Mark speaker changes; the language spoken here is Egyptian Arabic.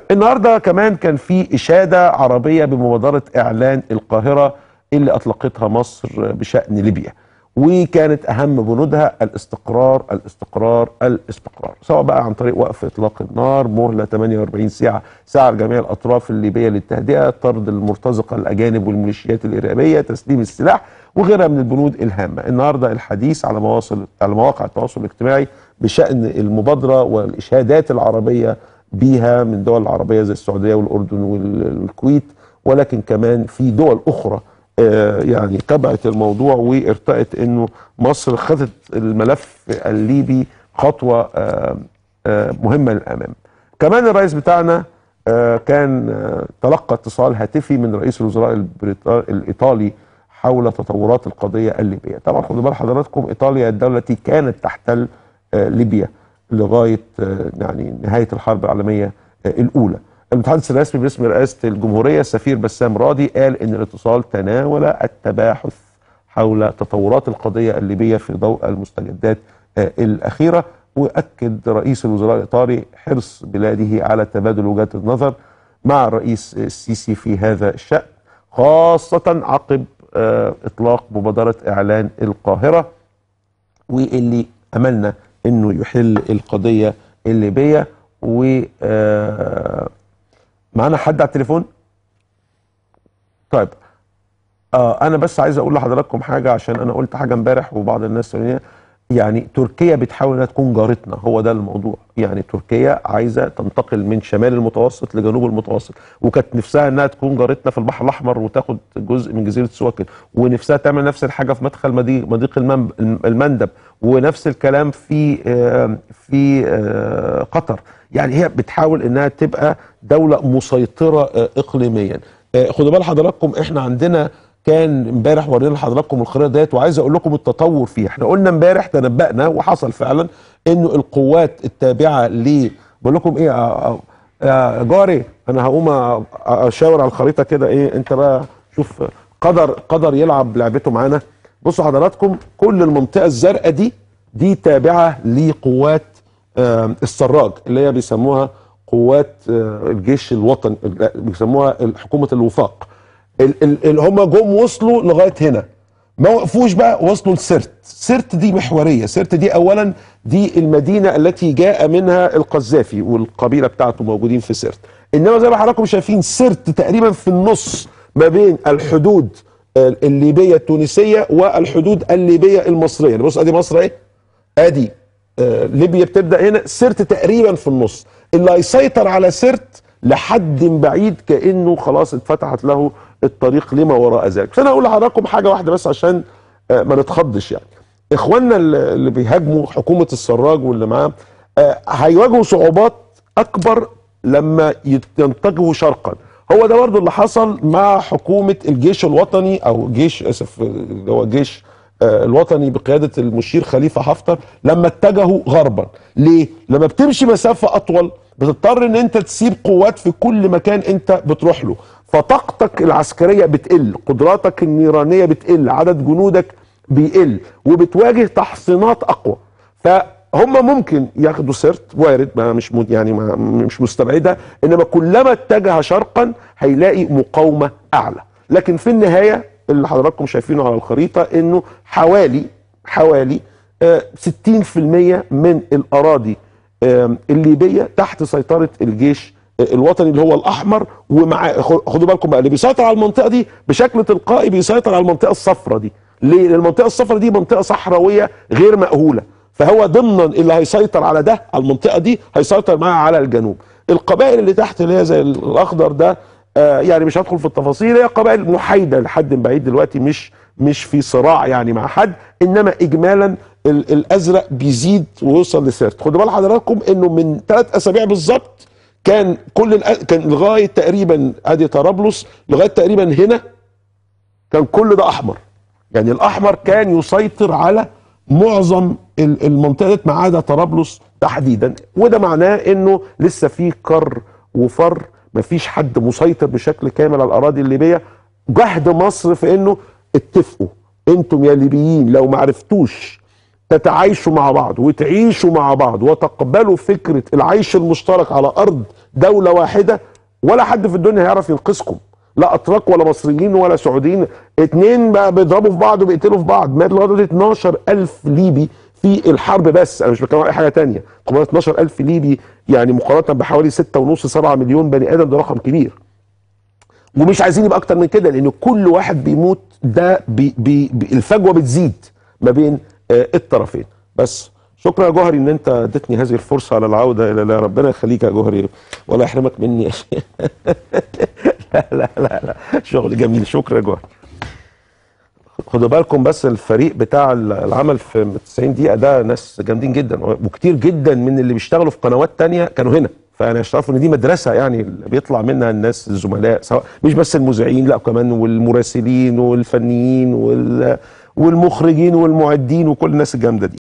Speaker 1: النهارده كمان كان في اشاده عربيه بمبادره اعلان القاهره اللي اطلقتها مصر بشان ليبيا وكانت اهم بنودها الاستقرار الاستقرار الاستقرار سواء بقى عن طريق وقف اطلاق النار مهله 48 ساعه ساعه لجميع الاطراف الليبيه للتهدئه طرد المرتزقه الاجانب والميليشيات الارهابيه تسليم السلاح وغيرها من البنود الهامه النهارده الحديث على مواصل على مواقع التواصل الاجتماعي بشان المبادره والاشادات العربيه بيها من دول العربيه زي السعوديه والاردن والكويت ولكن كمان في دول اخرى آه، يعني تبعت الموضوع وارتأت انه مصر خدت الملف الليبي خطوه آه، آه، مهمه للامام. كمان الرئيس بتاعنا آه، كان آه، تلقى اتصال هاتفي من رئيس الوزراء البريطا- الايطالي حول تطورات القضيه الليبيه. طبعا خدوا بال حضراتكم ايطاليا الدوله التي كانت تحتل آه، ليبيا لغايه آه، يعني نهايه الحرب العالميه آه، الاولى. المتحدث الرسمي باسم رئاسه الجمهوريه السفير بسام راضي قال ان الاتصال تناول التباحث حول تطورات القضيه الليبيه في ضوء المستجدات آه، الاخيره واكد رئيس الوزراء الايطالي حرص بلاده على تبادل وجهات النظر مع الرئيس السيسي في هذا الشان خاصه عقب آه، اطلاق مبادره اعلان القاهره واللي املنا انه يحل القضيه الليبيه و آه، معانا حد على التليفون طيب آه انا بس عايز اقول لحضراتكم حاجه عشان انا قلت حاجه امبارح وبعض الناس سألوني يعني تركيا بتحاول انها تكون جارتنا هو ده الموضوع يعني تركيا عايزه تنتقل من شمال المتوسط لجنوب المتوسط وكانت نفسها انها تكون جارتنا في البحر الاحمر وتاخد جزء من جزيره سواكن ونفسها تعمل نفس الحاجه في مدخل مضيق مضيق المن- المندب ونفس الكلام في آه، في آه، قطر يعني هي بتحاول انها تبقى دوله مسيطره آه، اقليميا آه، خدوا بال حضراتكم احنا عندنا كان امبارح ورينا لحضراتكم الخريطه ديت وعايز اقول لكم التطور فيها احنا قلنا امبارح تنبأنا وحصل فعلا انه القوات التابعه ل بقول لكم ايه آه، آه، يا جاري انا هقوم أ- اشاور على الخريطه كده ايه انت بقى شوف قدر قدر يلعب لعبته معانا بصوا حضراتكم كل المنطقه الزرقاء دي دي تابعه لقوات آه، السراج اللي هي بيسموها قوات آه، الجيش الوطني لا، بيسموها حكومه الوفاق ال- ال- ال- هم جم وصلوا لغايه هنا ما وقفوش بقى وصلوا لسرت سرت دي محوريه سرت دي اولا دي المدينه التي جاء منها القذافي والقبيله بتاعته موجودين في سرت انما زي ما حضراتكم شايفين سرت تقريبا في النص ما بين الحدود آه، الليبيه التونسيه والحدود الليبيه المصريه يعني بص ادي مصر اهي ادي آه، ليبيا بتبدا هنا سرت تقريبا في النص اللي هيسيطر على سرت لحد بعيد كانه خلاص اتفتحت له الطريق لما وراء ذلك بس انا اقول لحضراتكم حاجه واحده بس عشان آه، ما نتخضش يعني اخواننا اللي اللي بيهاجموا حكومه السراج واللي معاه آه، هيواجهوا صعوبات اكبر لما يت- ينتجهوا شرقا هو ده برضه اللي حصل مع حكومه الجيش الوطني او جيش اسف اللي هو جيش آه، الوطني بقياده المشير خليفه حفتر لما اتجهوا غربا ليه لما بتمشي مسافه اطول بتضطر ان انت تسيب قوات في كل مكان انت بتروح له فطاقتك العسكريه بتقل قدراتك النيرانيه بتقل عدد جنودك بيقل وبتواجه تحصينات اقوى فهم ممكن ياخدوا سرت وارد ما مش م- يعني ما مش مستبعده انما كلما اتجه شرقا هيلاقي مقاومه اعلى لكن في النهايه اللي حضراتكم شايفينه على الخريطه انه حوالي حوالي آه، 60% من الاراضي آم، الليبيه تحت سيطره الجيش آه، الوطني اللي هو الاحمر ومع خ- خدوا بالكم بقى اللي بيسيطر على المنطقه دي بشكل تلقائي بيسيطر على المنطقه الصفراء دي ليه؟ لان المنطقه الصفراء دي منطقه صحراويه غير مأهوله فهو ضمنا اللي هيسيطر على ده على المنطقه دي هيسيطر معاها على الجنوب القبائل اللي تحت اللي هي زي الاخضر ده آه يعني مش هدخل في التفاصيل هي قبائل محايده لحد بعيد دلوقتي مش مش في صراع يعني مع حد انما اجمالا ال- الازرق بيزيد ويوصل لسرت خدوا بال حضراتكم انه من ثلاث اسابيع بالظبط كان كل الأ... كان لغايه تقريبا ادي طرابلس لغايه تقريبا هنا كان كل ده احمر يعني الاحمر كان يسيطر على معظم ال- المنطقه دي ما عدا طرابلس تحديدا وده معناه انه لسه في كر وفر مفيش حد مسيطر بشكل كامل على الاراضي الليبيه جهد مصر في انه اتفقوا انتم يا ليبيين لو ما عرفتوش تتعايشوا مع بعض وتعيشوا مع بعض وتقبلوا فكره العيش المشترك على ارض دوله واحده ولا حد في الدنيا هيعرف ينقذكم لا اتراك ولا مصريين ولا سعوديين اتنين بقى بيضربوا في بعض وبيقتلوا في بعض مات لغايه دلوقتي 12000 ليبي في الحرب بس انا مش بتكلم عن اي حاجه تانية طبعا 12000 ليبي يعني مقارنه بحوالي 6.5 7 مليون بني ادم ده رقم كبير ومش عايزين يبقى اكتر من كده لان كل واحد بيموت ده بي بي بي الفجوه بتزيد ما بين آه الطرفين بس شكرا يا جوهري ان انت اديتني هذه الفرصه على العوده الى الله ربنا يخليك يا جوهري ولا يحرمك مني يا شيخ لا لا لا لا شغل جميل شكرا يا جوهري خدوا بالكم بس الفريق بتاع العمل في 90 دقيقه ده ناس جامدين جدا وكتير جدا من اللي بيشتغلوا في قنوات تانية كانوا هنا فانا اشترفوا ان دي مدرسه يعني بيطلع منها الناس الزملاء سواء مش بس المذيعين لا كمان والمراسلين والفنيين وال والمخرجين والمعدين وكل الناس الجامده دي